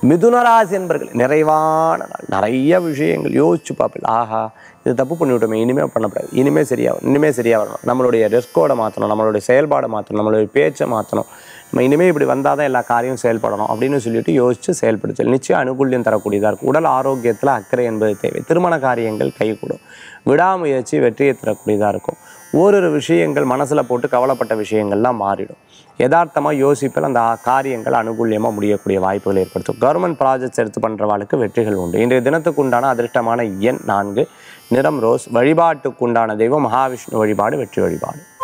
மிதுனராசி என்பர்கள் நிறைவான நாள் நிறைய விஷயங்கள் யோசிச்சு பார்ப்பீங்க ஆஹா இது தப்பு பண்ணிவிட்டோமே இனிமேல் பண்ணக்கூடாது இனிமேல் சரியாகும் இனிமேல் சரியாக வரணும் நம்மளுடைய ரெஸ்கோடை மாற்றணும் நம்மளுடைய செயல்பாடை மாற்றணும் நம்மளுடைய பேச்சை மாற்றணும் நம்ம இனிமேல் இப்படி வந்தால் தான் எல்லா காரியமும் செயல்படணும் அப்படின்னு சொல்லிட்டு யோசித்து செயல்படுத்தல் நிச்சயம் அனுகூல்யம் தரக்கூடியதாக இருக்கும் உடல் ஆரோக்கியத்தில் அக்கறை என்பது தேவை திருமண காரியங்கள் கைகூடும் விடாமுயற்சி வெற்றியை தரக்கூடியதாக இருக்கும் ஓரிரு விஷயங்கள் மனசில் போட்டு கவலைப்பட்ட விஷயங்கள்லாம் மாறிடும் யதார்த்தமாக யோசிப்பில் அந்த காரியங்கள் அனுகூல்யமாக முடியக்கூடிய வாய்ப்புகள் ஏற்படுத்தும் கவர்மெண்ட் ப்ராஜெக்ட்ஸ் எடுத்து பண்ணுறவாளுக்கு வெற்றிகள் உண்டு இன்றைய தினத்துக்கு உண்டான அதிர்ஷ்டமான எண் நான்கு நிறம் ரோஸ் வழிபாட்டுக்கு உண்டான தெய்வம் மகாவிஷ்ணு வழிபாடு வெற்றி வழிபாடு